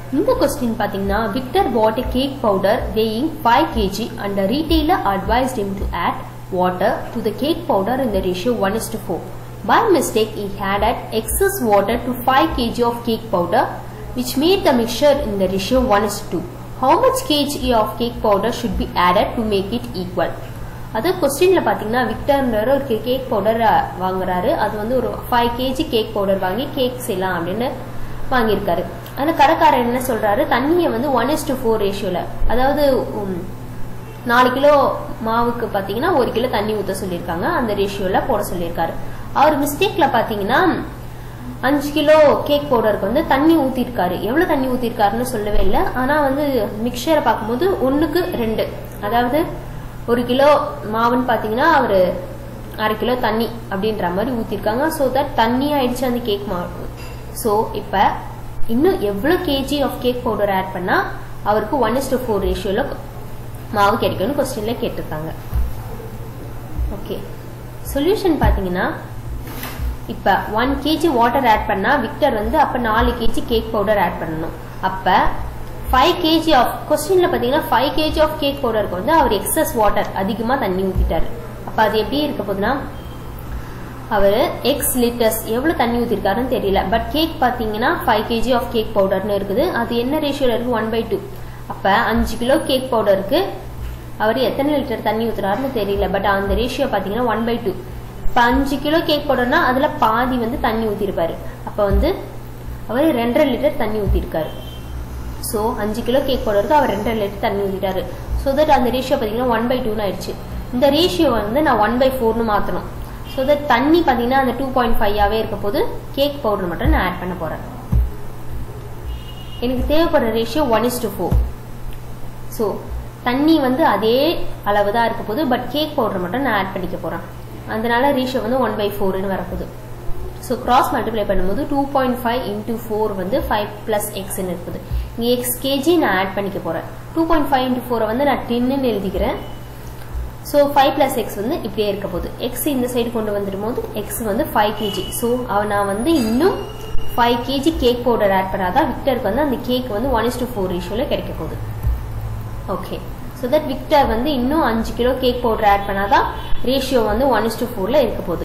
இந்த கொஸ்டின் பார்த்தீங்கன்னா Victor bought a cake powder weighing 5 kg and the retailer advised him to add water to the cake powder in the ratio 1 is to 4. By mistake, he added excess water to 5 kg of cake powder which made the mixture in the ratio 1 is to 2. How much kg of cake powder should be added to make it equal? அது கொஸ்டின்ல பாத்தீங்கன்னா விக்டர்ன்ற ஒரு cake powder வாங்குறாரு அது வந்து ஒரு five KG cake powder வாங்கி cake செய்யலாம் அப்படின்னு வாங்கியிருக்காரு ஆனால் கடைக்காரர் என்ன சொல்றாரு தண்ணியை வந்து ஒன் இஸ் டு ஃபோர் ரேஷியோல அதாவது உம், நாலு கிலோ மாவுக்கு பார்த்தீங்கன்னா ஒரு கிலோ தண்ணி ஊற்ற சொல்லியிருக்காங்க அந்த ரேஷியோல போட சொல்லியிருக்காரு அவர் மிஸ்டேக்ல பார்த்தீங்கன்னா அஞ்சு கிலோ கேக் பவுடருக்கு வந்து தண்ணி ஊத்திருக்காரு எவ்வளவு தண்ணி ஊத்திருக்காருன்னு சொல்லவே இல்லை ஆனா வந்து மிக்சரை பார்க்கும்போது ஒண்ணுக்கு ரெண்டு அதாவது ஒரு கிலோ மாவுன்னு பாத்தீங்கன்னா அவரு அரை கிலோ தண்ணி அப்படின்ற மாதிரி ஊத்திருக்காங்க ஸோ தட் தண்ணி ஆயிடுச்சு அந்த கேக் மாவு ஸோ இப்ப இன்னும் எவ்வளவு KG of cake powder add பண்ணா அவருக்கு ஒன் இஸ் டு ஃபோர் ரேஷியோல மாவு கிடைக்கும்னு கொஸ்டின்ல கேட்டிருக்காங்க ஓகே சொல்யூஷன் பாத்தீங்கன்னா இப்ப ஒன் கேஜி வாட்டர் ஆட் பண்ணா விக்டர் வந்து அப்ப நாலு கேஜி கேக் பவுடர் ஆட் பண்ணணும் அப்ப ஃபைவ் கேஜி ஆஃப் கொஸ்டின்ல பாத்தீங்கன்னா ஃபைவ் கேஜி ஆஃப் கேக் பவுடருக்கு வந்து அவர் எக்ஸஸ் வாட்டர் அதிகமா தண்ணி ஊத்திட்டாரு அப்ப அது எப்படி இருக்க போகுதுன்னா அவர் எக்ஸ் லிட்டர்ஸ் எவ்வளவு தண்ணி ஊத்திருக்காருன்னு தெரியல பட் கேக் பாத்தீங்கன்னா ஃபைவ் கேஜி ஆஃப் கேக் பவுடர்னு இருக்குது அது என்ன ரேஷியோல இருக்கு ஒன் பை டூ அப்ப அஞ்சு கிலோ கேக் பவுடருக்கு அவர் எத்தனை லிட்டர் தண்ணி ஊத்துறாருன்னு தெரியல பட் அந்த ரேஷியோ பாத்தீங்கன்னா ஒன் பை டூ இப்ப அஞ்சு கிலோ கேக் பவுடர்னா அதுல பாதி வந்து தண்ணி ஊத்திருப்பாரு அப்ப வந்து அவர் ரெண்டரை லிட்டர் தண்ணி ஊத்திருக்காரு ஸோ அஞ்சு கிலோ கேக் பவுடருக்கு அவர் ரெண்டரை லிட்டர் தண்ணி ஊத்திட்டாரு ஸோ தட் அந்த ரேஷியோ பாத்தீங்கன்னா ஒன் பை டூன்னு ஆயிடுச்சு இந்த ரேஷியோ வந்து நான் ஒன் பை ஃபோர்னு மாத்தணும் ஸோ தட் தண்ணி பாத்தீங்கன்னா அந்த டூ பாயிண்ட் ஃபைவாவே இருக்க போது கேக் பவுடர் மட்டும் நான் ஆட் பண்ண போறேன் எனக்கு தேவைப்படுற ratio one is to four so தண்ணி வந்து அதே அளவு தான் இருக்க போகுது பட் கேக் பவுடர் மட்டும் நான் ஆட் பண்ணிக்க போறேன் அதனால ரேஷியோ வந்து ஒன் பை ஃபோர்னு வரப்போகுது ஸோ கிராஸ் மல்டிப்ளை பண்ணும்போது two point five into four வந்து ஃபைவ் பிளஸ் எக்ஸ்ன்னு இருக்குது இங்கே எக்ஸ் கேஜி நான் ஆட் பண்ணிக்க போறேன் டூ பாயிண்ட் ஃபைவ் இன்டூ ஃபோரை வந்து நான் டென்னு எழுதிக்கிறேன் ஸோ ஃபைவ் பிளஸ் எக்ஸ் வந்து இப்படியே இருக்க போகுது எக்ஸ் இந்த சைடு கொண்டு வந்துடும் போது எக்ஸ் வந்து ஃபைவ் கேஜி ஸோ நான் வந்து இன்னும் five KG cake powder add பண்ணாதான் விக்டருக்கு வந்து அந்த கேக் வந்து ஒன் இஸ் டு ஃபோர் ரேஷியோவில் கிடைக்க போகுது ஓகே ஸோ தட் விக்டர் வந்து இன்னும் அஞ்சு கிலோ கேக் பவுடர் ஆட் பண்ணாதான் ரேஷியோ வந்து ஒன் இஸ் டு ஃபோரில் இருக்க போகுது